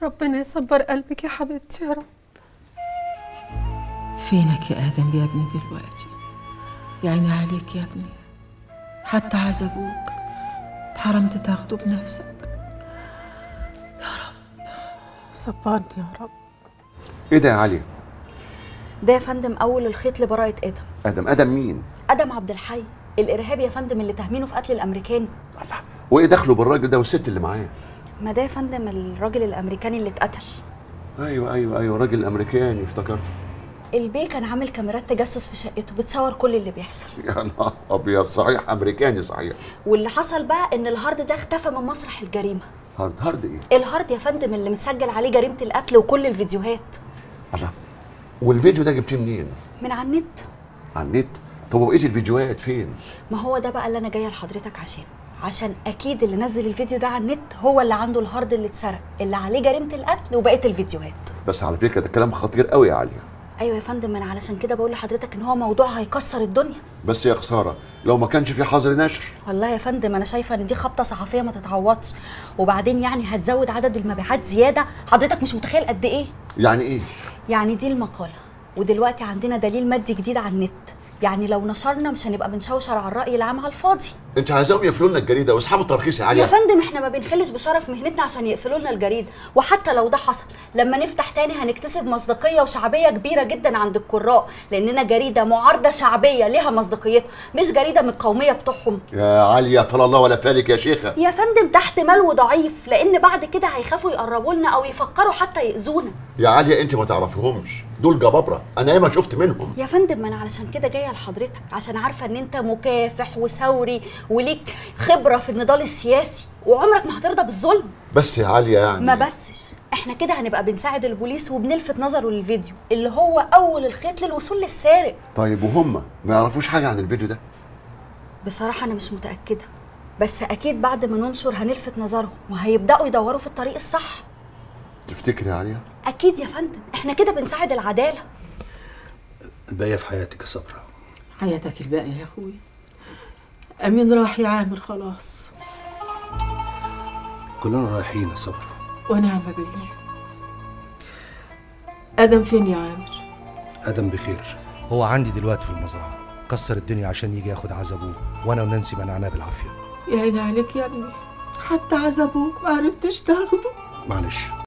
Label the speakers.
Speaker 1: ربنا يصبر قلبك يا حبيبتي يا رب
Speaker 2: فينك يا آدم يا ابني دلوقتي يا عيني عليك يا ابني حتى عذبوك اتحرمت تاخده بنفسك
Speaker 1: صبرني يا رب
Speaker 3: ايه ده يا علي
Speaker 4: ده يا فندم اول الخيط لبراءه ادم
Speaker 3: ادم ادم مين
Speaker 4: ادم عبد الحي الارهابي يا فندم اللي تهمينه في قتل الامريكاني
Speaker 3: الله وايه دخله بالراجل ده والست اللي معاه
Speaker 4: ما ده يا فندم الراجل الامريكاني اللي اتقتل
Speaker 3: ايوه ايوه ايوه راجل امريكاني افتكرته
Speaker 4: البيه كان عامل كاميرات تجسس في شقته بتصور كل اللي بيحصل
Speaker 3: يا نهار ابيض صحيح امريكاني صحيح
Speaker 4: واللي حصل بقى ان الهارد ده اختفى من مسرح الجريمه
Speaker 3: هارد هارد ايه
Speaker 4: الهارد يا فندم اللي مسجل عليه جريمه القتل وكل الفيديوهات
Speaker 3: الله والفيديو ده جبتيه منين
Speaker 4: من على النت
Speaker 3: على النت طب وبقيه الفيديوهات فين
Speaker 4: ما هو ده بقى اللي انا جايه لحضرتك عشان عشان اكيد اللي نزل الفيديو ده على النت هو اللي عنده الهارد اللي اتسرق اللي عليه جريمه القتل وبقيه الفيديوهات
Speaker 3: بس على فكره ده كلام خطير قوي يا علي
Speaker 4: ايوه يا فندم انا علشان كده بقول لحضرتك ان هو موضوع هيكسر الدنيا
Speaker 3: بس يا خساره لو ما كانش في حظر نشر
Speaker 4: والله يا فندم انا شايفه ان دي خبطه صحفيه ما تتعوضش وبعدين يعني هتزود عدد المبيعات زياده حضرتك مش متخيل قد ايه
Speaker 3: يعني ايه
Speaker 4: يعني دي المقاله ودلوقتي عندنا دليل مادي جديد على النت يعني لو نشرنا مش هنبقى بنشوشر على الراي العام على الفاضي
Speaker 3: انت عايزاهم يقفلوا لنا الجريده ويسحبوا الترخيص يا
Speaker 4: يا
Speaker 3: علي
Speaker 4: فندم احنا ما بنخلش بشرف مهنتنا عشان يقفلوا لنا الجريده وحتى لو ده حصل لما نفتح تاني هنكتسب مصداقيه وشعبيه كبيره جدا عند القراء لاننا جريده معارضه شعبيه ليها مصداقيتها مش جريده من القوميه بتوعهم
Speaker 3: يا علي فلا الله ولا فالك يا شيخه
Speaker 4: يا فندم تحت مال وضعيف لان بعد كده هيخافوا يقربوا لنا او يفكروا حتى ياذونا
Speaker 3: يا عليا انت ما تعرفيهمش دول جبابره انا ياما شفت منهم
Speaker 4: يا فندم ما انا علشان كده جايه لحضرتك عشان عارفه ان انت مكافح وثوري وليك خبره في النضال السياسي وعمرك ما هترضى بالظلم
Speaker 3: بس يا عليا يعني
Speaker 4: ما بسش احنا كده هنبقى بنساعد البوليس وبنلفت نظره للفيديو اللي هو اول الخيط للوصول للسارق
Speaker 3: طيب وهم ما يعرفوش حاجه عن الفيديو ده
Speaker 4: بصراحه انا مش متاكده بس اكيد بعد ما ننشر هنلفت نظرهم وهيبداوا يدوروا في الطريق الصح
Speaker 3: تفتكري يا عليا
Speaker 4: اكيد يا فندم احنا كده بنساعد العداله
Speaker 5: الباقيه في حياتك يا صبرا
Speaker 2: حياتك الباقية يا أخوي أمين راح يا عامر خلاص
Speaker 5: كلنا رايحين يا صبرا
Speaker 2: ونعم بالله آدم فين يا عامر
Speaker 5: ادم بخير هو عندي دلوقتي في المزرعه كسر الدنيا عشان يجي ياخد عزبوه وانا ونانسي منعناه بالعافيه
Speaker 2: يا عيني عليك يا ابني حتى عذبوك ما عرفتش تاخده
Speaker 5: معلش